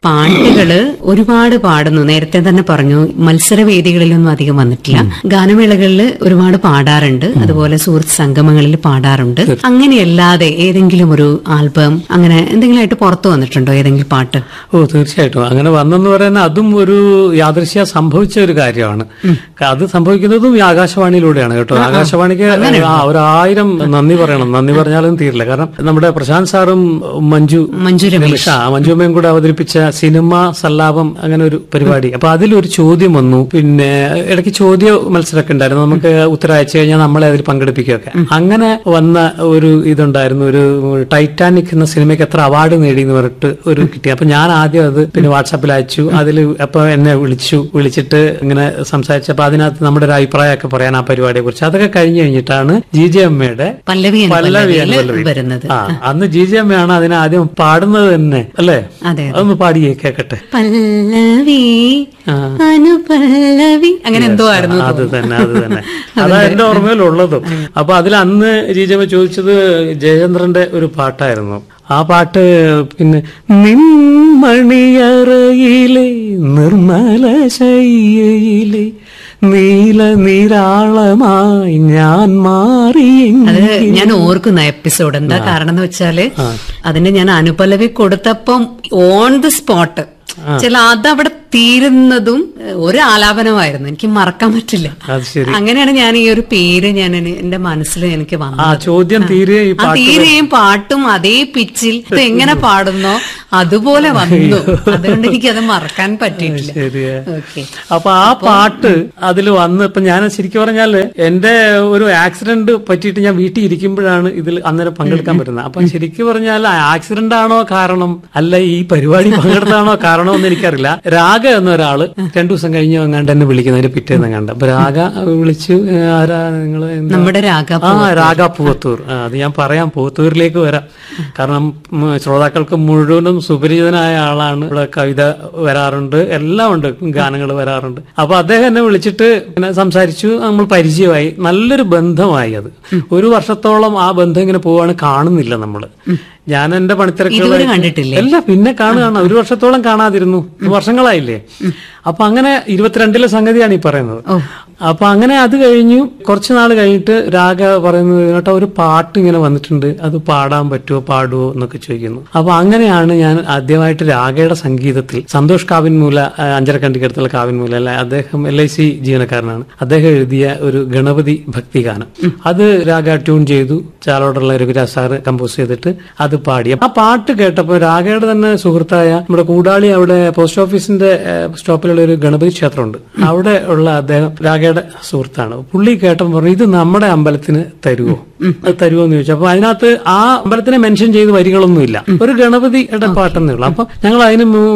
പാട്ടുകള് ഒരുപാട് പാടുന്നു നേരത്തെ തന്നെ പറഞ്ഞു മത്സരവേദികളിലൊന്നും അധികം വന്നിട്ടില്ല ഗാനമേളകളിൽ ഒരുപാട് പാടാറുണ്ട് അതുപോലെ സുഹൃത്ത് സംഗമങ്ങളിൽ പാടാറുണ്ട് അങ്ങനെയല്ലാതെ ഏതെങ്കിലും ഒരു ആൽബം അങ്ങനെ എന്തെങ്കിലും ആയിട്ട് പുറത്തു വന്നിട്ടുണ്ടോ ഏതെങ്കിലും പാട്ട് ഓ തീർച്ചയായിട്ടും അങ്ങനെ വന്നെന്ന് പറയുന്നത് അതും ഒരു യാദൃശ്യ സംഭവിച്ച ഒരു കാര്യമാണ് അത് സംഭവിക്കുന്നതും ഈ ആകാശവാണിയിലൂടെയാണ് കേട്ടോ ആകാശവാണിക്ക് ആ ഒരു ആയിരം നന്ദി പറയണം നന്ദി പറഞ്ഞാലും തീരില്ല കാരണം നമ്മുടെ പ്രശാന്ത് സാറും മഞ്ജു മഞ്ജു രമേശ് നിമിഷ മഞ്ജുമ്മയും കൂടെ അവതരിപ്പിച്ച സിനിമ സല്ലാപം അങ്ങനെ ഒരു പരിപാടി അപ്പൊ അതിലൊരു ചോദ്യം വന്നു പിന്നെ ഇടയ്ക്ക് ചോദ്യ മത്സരമൊക്കെ ഉണ്ടായിരുന്നു നമുക്ക് ഉത്തരം അയച്ചു കഴിഞ്ഞാൽ നമ്മളെ അതിൽ പങ്കെടുപ്പിക്കുകയൊക്കെ അങ്ങനെ വന്ന ഒരു ഇതുണ്ടായിരുന്നു ഒരു ടൈറ്റാനിക് എന്ന സിനിമയ്ക്ക് എത്ര അവാർഡ് നേടി എന്ന് പറഞ്ഞിട്ട് ഒരു കിട്ടി അപ്പൊ ഞാൻ ആദ്യം അത് പിന്നെ വാട്സാപ്പിൽ അയച്ചു അതിൽ അപ്പൊ എന്നെ വിളിച്ചു വിളിച്ചിട്ട് ഇങ്ങനെ സംസാരിച്ചപ്പോ അതിനകത്ത് നമ്മുടെ ഒരു അഭിപ്രായമൊക്കെ പറയാൻ ആ പരിപാടിയെ കുറിച്ച് അതൊക്കെ കഴിഞ്ഞു കഴിഞ്ഞിട്ടാണ് ജി ജെ അമ്മയുടെ പല്ലവി and പല്ലവി and പല്ലവിയില് പല്ലവി. വരുന്നത് ആ അന്ന് ജി ജെ അമ്മയാണ് അതിനെ ആദ്യം പാടുന്നത് തന്നെ അല്ലേ അതെ അതൊന്ന് പാടിയേ കേക്കട്ടെ പല്ലവി ആ. അനുപല്ലവി അങ്ങനെ എന്തോ ആയിരുന്നു അത് തന്നെ അത് തന്നെ അതാ എന്റെ ഓർമ്മയിലുള്ളതും അപ്പൊ അതിൽ അന്ന് ജീജമ്മ ചോദിച്ചത് ജയചന്ദ്രന്റെ ഒരു പാട്ടായിരുന്നു ആ പാട്ട് പിന്നെ നിൻമണിയറയിലെ നിർമ്മല ശയ്യയിലെ നീല നീരാളമായി ഞാൻ മാറി അത് ഞാൻ ഓർക്കുന്ന എപ്പിസോഡ് എന്താ കാരണം എന്ന് വെച്ചാല് അതിന് ഞാൻ അനുപല്ലവി കൊടുത്തപ്പം ഓൺ ദി സ്പോട്ട് ചില അതവിടെ തീരുന്നതും ഏഹ്, ഒരു ആലാപനമായിരുന്നു എനിക്ക് മറക്കാൻ പറ്റില്ല അത് ശരി അങ്ങനെയാണ് ഞാൻ ഈ ഒരു പേര് ഞാൻ എനി- എന്റെ മനസ്സിൽ എനിക്ക് ആ വന്നത് ചോദ്യം തീരെ ഈ ആ തീരെയും പാട്ടും അതേ പിച്ചിൽ ഇത് എങ്ങനെ പാടുന്നോ അതുപോലെ വന്നു അതുകൊണ്ട് എനിക്ക് അത് മറക്കാൻ പറ്റിയിട്ടില്ല ശരിയാ ഓക്കെ അപ്പൊ ആ പാട്ട് അതിൽ വന്ന് ഇപ്പൊ ഞാൻ ശരിക്കും പറഞ്ഞാല് എന്റെ ഒരു ആക്സിഡന്റ് പറ്റിയിട്ട് ഞാൻ വീട്ടിൽ ഇരിക്കുമ്പോഴാണ് ഇതിൽ അന്നേരം പങ്കെടുക്കാൻ പറ്റുന്നത് അപ്പൊ ശരിക്കും പറഞ്ഞാൽ ആക്സിഡന്റ് ആണോ കാരണം അല്ല ഈ പരിപാടി പങ്കെടുത്താണോ കാരണോ എന്ന് എനിക്കറിയില്ല രാഗ എന്ന ഒരാള് രണ്ടു ദിവസം കഴിഞ്ഞ് എങ്ങാണ്ട് എന്നെ വിളിക്കുന്നതിന് പിറ്റേന്ന് കണ്ട അപ്പൊ രാഗ വിളിച്ചു "ഏ, ആരാ നിങ്ങൾ നമ്മുടെ രാഗ ആ രാഗ പൂവത്തൂർ ആ, അത് ഞാൻ പറയാം പൂവത്തൂരിലേക്ക് വരാം കാരണം ഉം, ശ്രോതാക്കൾക്ക് മുഴുവനും സുപരിചിതനായ ആളാണ് ഇവിടെ കവിത വരാറുണ്ട് എല്ലാം ഉണ്ട് ഗാനങ്ങൾ വരാറുണ്ട് അപ്പൊ അദ്ദേഹം എന്നെ വിളിച്ചിട്ട് പിന്നെ സംസാരിച്ചു നമ്മൾ പരിചയമായി നല്ലൊരു ബന്ധമായി അത് ഒരു വർഷത്തോളം ആ ബന്ധം ഇങ്ങനെ പോവാണ് കാണുന്നില്ല നമ്മള് ഞാൻ എന്റെ പണിത്തിരക്കുകൾ ഇതുവരെ കണ്ടിട്ടില്ലേ? അല്ല പിന്നെ കാണുകയാണ് ഒരു വർഷത്തോളം കാണാതിരുന്നു വർഷങ്ങളായില്ലേ അപ്പൊ അങ്ങനെ ഇരുപത്തിരണ്ടിലെ സംഗതിയാണ് ഈ പറയുന്നത് ഓ. അപ്പൊ അങ്ങനെ അത് കഴിഞ്ഞു കുറച്ചു നാൾ കഴിഞ്ഞിട്ട് രാഗ പറയുന്നത് കേട്ടോ ഒരു പാട്ട് ഇങ്ങനെ വന്നിട്ടുണ്ട് അത് പാടാൻ പറ്റുമോ പാടുവോ എന്നൊക്കെ ചോദിക്കുന്നു അപ്പൊ അങ്ങനെയാണ് ഞാൻ ആദ്യമായിട്ട് രാഗയുടെ സംഗീതത്തിൽ സന്തോഷ് കാവിൻമൂല ആ, അഞ്ചരക്കണ്ടിക്കടുത്തുള്ള കാവിൻമൂല അല്ലെ അദ്ദേഹം എൽ ഐ സി ജീവനക്കാരനാണ് അദ്ദേഹം എഴുതിയ ഒരു ഗണപതി ഭക്തി ഗാനം അത് രാഗ ട്യൂൺ ചെയ്തു ചാലോടുള്ള രഘുരാജ് സാറ് കമ്പോസ് ചെയ്തിട്ട് അത് പാടി ആ പാട്ട് കേട്ടപ്പോൾ രാഗയുടെ തന്നെ സുഹൃത്തായ നമ്മുടെ കൂടാളി അവിടെ പോസ്റ്റ് ഓഫീസിന്റെ ഏഹ്, സ്റ്റോപ്പിലുള്ള ഒരു ഗണപതി ക്ഷേത്രമുണ്ട് അവിടെ ഉള്ള അദ്ദേഹം രാഗയുടെ സുഹൃത്താണ് പുള്ളി കേട്ടപ്പോൾ പറഞ്ഞു ഇത് നമ്മുടെ അമ്പലത്തിന് തരുമോ അത് തരുമോ എന്ന് ചോദിച്ചു അപ്പൊ അതിനകത്ത് ആ അമ്പലത്തിനെ മെൻഷൻ ചെയ്ത് വരികളൊന്നുമില്ല ഒരു ഗണപതിയുടെ പാട്ടെന്നേ ഉള്ളൂ അപ്പൊ ഞങ്ങൾ അതിന് മു-